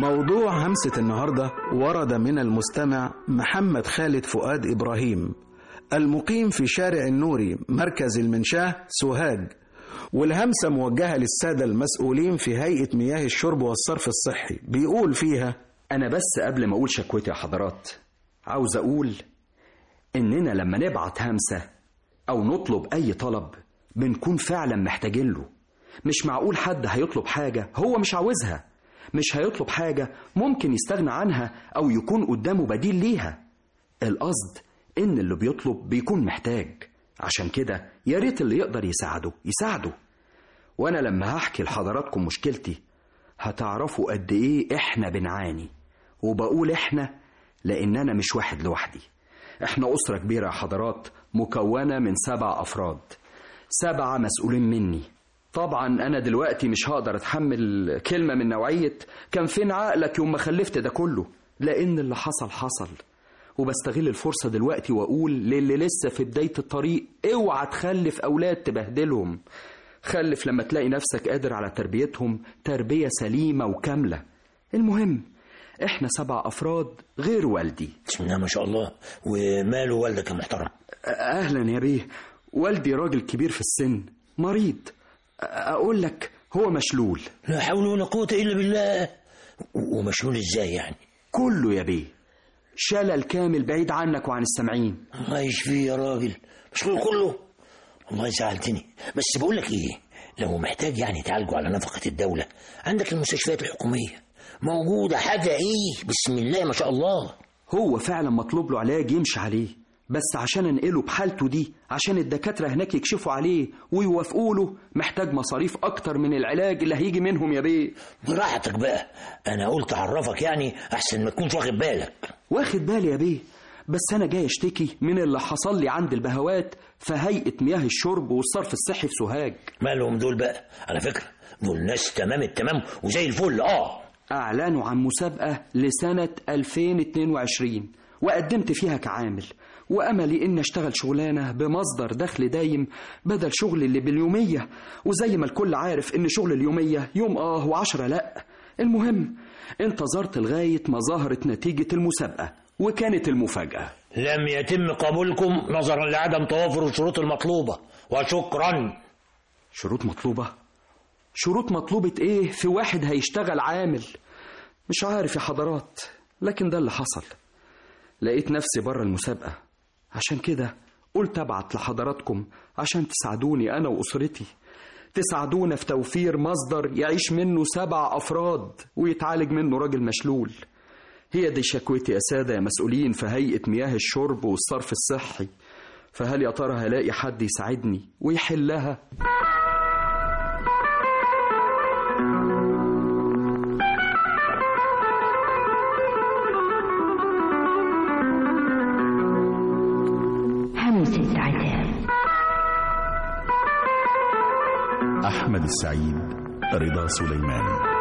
موضوع همسة النهاردة ورد من المستمع محمد خالد فؤاد إبراهيم المقيم في شارع النوري مركز المنشاه سوهاج والهمسة موجهة للسادة المسؤولين في هيئة مياه الشرب والصرف الصحي بيقول فيها أنا بس قبل ما أقول شكوتي يا حضرات عاوز أقول إننا لما نبعت همسة أو نطلب أي طلب بنكون فعلا محتاجين له مش معقول حد هيطلب حاجة هو مش عاوزها مش هيطلب حاجة ممكن يستغنى عنها أو يكون قدامه بديل ليها القصد إن اللي بيطلب بيكون محتاج عشان كده يا ريت اللي يقدر يساعده يساعده وأنا لما هحكي لحضراتكم مشكلتي هتعرفوا قد إيه إحنا بنعاني وبقول إحنا لأن أنا مش واحد لوحدي إحنا أسرة كبيرة يا حضرات مكونة من سبع أفراد سبعة مسؤولين مني طبعا أنا دلوقتي مش هقدر أتحمل كلمة من نوعية كان فين عقلك يوم ما خلفت ده كله لأن اللي حصل حصل وبستغل الفرصة دلوقتي وأقول للي لسه في بداية الطريق اوعى تخلف أولاد تبهدلهم خلف لما تلاقي نفسك قادر على تربيتهم تربية سليمة وكاملة المهم احنا سبع أفراد غير والدي بسم الله ما شاء الله وماله والدك يا محترم أهلا يا بيه والدي راجل كبير في السن مريض أقول لك هو مشلول لا حول ولا قوة إلا بالله و- ومشلول إزاي يعني كله يا بيه شلل كامل بعيد عنك وعن السامعين الله يشفيه يا راجل مشلول كله والله زعلتني بس بقول لك إيه لو محتاج يعني تعالجه على نفقة الدولة عندك المستشفيات الحكومية موجودة حاجة إيه بسم الله ما شاء الله هو فعلا مطلوب له علاج يمشي عليه بس عشان انقله بحالته دي عشان الدكاترة هناك يكشفوا عليه ويوافقوا له محتاج مصاريف أكتر من العلاج اللي هيجي منهم يا بيه براحتك بقى أنا قلت أعرفك يعني أحسن ما تكونش واخد بالك واخد بالي يا بيه بس أنا جاي أشتكي من اللي حصل لي عند البهوات في هيئة مياه الشرب والصرف الصحي في سوهاج مالهم دول بقى على فكرة دول ناس تمام التمام وزي الفل آه أعلنوا عن مسابقة لسنة 2022 وقدمت فيها كعامل وأملي إن أشتغل شغلانة بمصدر دخل دايم بدل شغل اللي باليومية وزي ما الكل عارف إن شغل اليومية يوم آه وعشرة لأ المهم انتظرت لغاية ما ظهرت نتيجة المسابقة وكانت المفاجأة لم يتم قبولكم نظرا لعدم توافر الشروط المطلوبة وشكرا شروط مطلوبة شروط مطلوبة إيه في واحد هيشتغل عامل مش عارف يا حضرات لكن ده اللي حصل لقيت نفسي بره المسابقة عشان كده قلت أبعت لحضراتكم عشان تساعدوني أنا وأسرتي تساعدونا في توفير مصدر يعيش منه سبع أفراد ويتعالج منه راجل مشلول هي دي شكوتي يا سادة يا مسؤولين في هيئة مياه الشرب والصرف الصحي فهل يا ترى هلاقي حد يساعدني ويحلها؟ همسة عتاب أحمد السعيد رضا سليمان